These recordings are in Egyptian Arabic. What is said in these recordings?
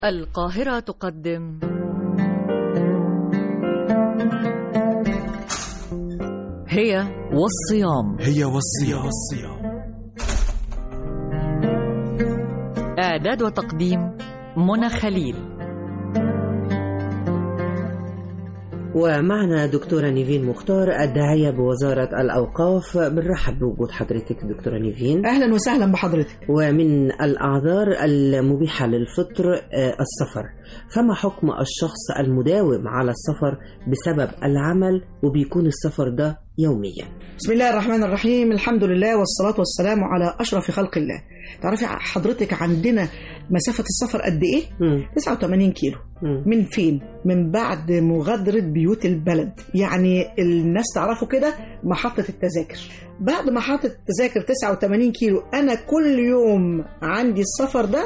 القاهرة تقدم هي والصيام هي والصيام والصيام إعداد وتقديم منى خليل ومعنا دكتورة نيفين مختار الداعية بوزارة الأوقاف بنرحب بوجود حضرتك دكتورة نيفين اهلا وسهلا بحضرتك ومن الأعذار المبيحة للفطر آه، السفر فما حكم الشخص المداوم على السفر بسبب العمل وبيكون السفر ده يوميا بسم الله الرحمن الرحيم الحمد لله والصلاة والسلام على أشرف خلق الله تعرفي حضرتك عندنا مسافة السفر قد إيه؟ مم. 89 كيلو مم. من فين؟ من بعد مغادرة بيوت البلد يعني الناس تعرفوا كده محطة التذاكر بعد محطة التذاكر 89 كيلو أنا كل يوم عندي السفر ده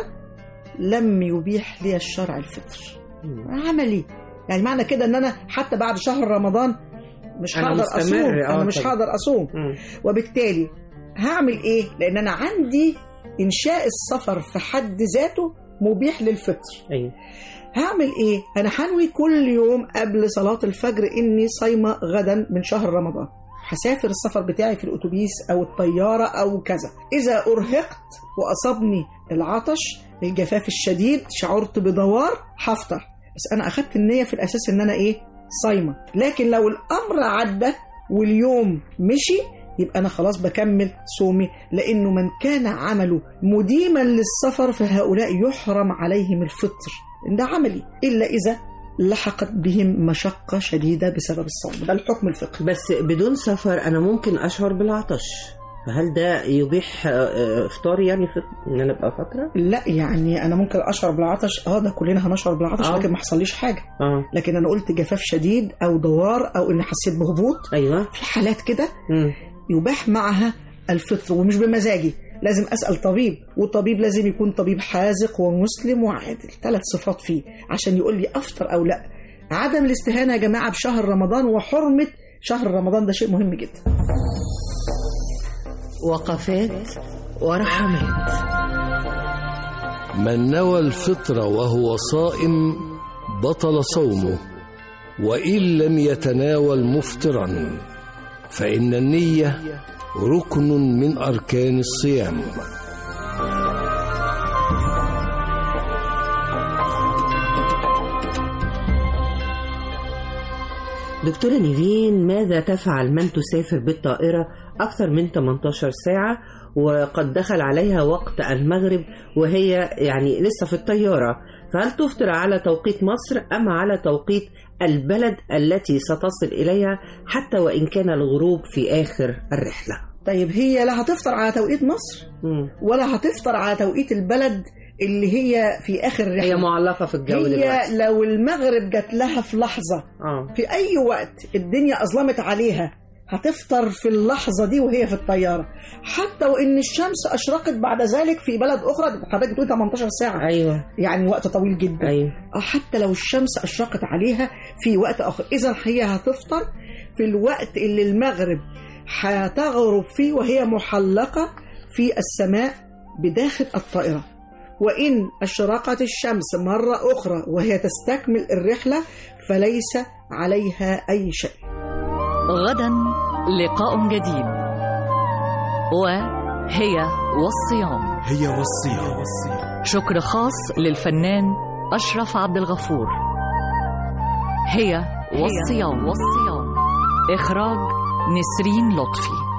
لم يبيح لي الشرع الفطر مم. عملي يعني معنى كده ان انا حتى بعد شهر رمضان مش أنا هقدر مستمر، اصوم آه انا مش طبعا. هقدر اصوم مم. وبالتالي هعمل ايه لان انا عندي انشاء السفر في حد ذاته مبيح للفطر أيوة. هعمل ايه انا هنوي كل يوم قبل صلاة الفجر اني صايمة غدا من شهر رمضان هسافر السفر بتاعي في الاتوبيس او الطيارة او كذا اذا ارهقت واصابني العطش الجفاف الشديد شعرت بدوار هفطر بس انا اخدت النية في الاساس ان انا ايه صايمة لكن لو الامر عدى واليوم مشي يبقى انا خلاص بكمل صومي لانه من كان عمله مديما للسفر فهؤلاء يحرم عليهم الفطر ده عملي الا اذا لحقت بهم مشقة شديدة بسبب الصوم ده الحكم الفقهي بس بدون سفر أنا ممكن أشعر بالعطش فهل ده يبيح آه، آه، إفطار يعني في إن أنا أبقى فترة؟ لا يعني انا ممكن اشعر بالعطش اه ده كلنا هنشعر بالعطش آه. لكن ما حصليش حاجة آه لكن انا قلت جفاف شديد او دوار او اني حسيت بهبوط أيوه في حالات كده مم. يباح معها الفطر ومش بمزاجي لازم اسال طبيب والطبيب لازم يكون طبيب حاذق ومسلم وعادل ثلاث صفات فيه عشان يقول لي افطر او لا عدم الاستهانه يا جماعه بشهر رمضان وحرمه شهر رمضان ده شيء مهم جدا وقفات ورحمات من نوى الفطر وهو صائم بطل صومه وان لم يتناول مفطرا فان النيه ركن من اركان الصيام دكتورة نيفين ماذا تفعل من تسافر بالطائرة أكثر من 18 ساعة وقد دخل عليها وقت المغرب وهي يعني لسه في الطيارة فهل تفطر على توقيت مصر أم على توقيت البلد التي ستصل إليها حتى وإن كان الغروب في آخر الرحلة طيب هي لا هتفطر على توقيت مصر مم. ولا هتفطر على توقيت البلد اللي هي في اخر هي الرحله معلقة في الجو دلوقتي هي لو المغرب جات لها في لحظه آه. في اي وقت الدنيا اظلمت عليها هتفطر في اللحظه دي وهي في الطياره حتى وان الشمس اشرقت بعد ذلك في بلد اخرى حضرتك بتقول 18 ساعه أيوه يعني وقت طويل جدا أيوه أو حتى لو الشمس اشرقت عليها في وقت اخر اذا هي هتفطر في الوقت اللي المغرب هتغرب فيه وهي محلقه في السماء بداخل الطائره وان اشرقت الشمس مره اخرى وهي تستكمل الرحله فليس عليها اي شيء غدا لقاء جديد وهي والصيام هي والصيام والصيام شكر خاص للفنان أشرف عبد الغفور هي والصيام والصيام إخراج نسرين لطفي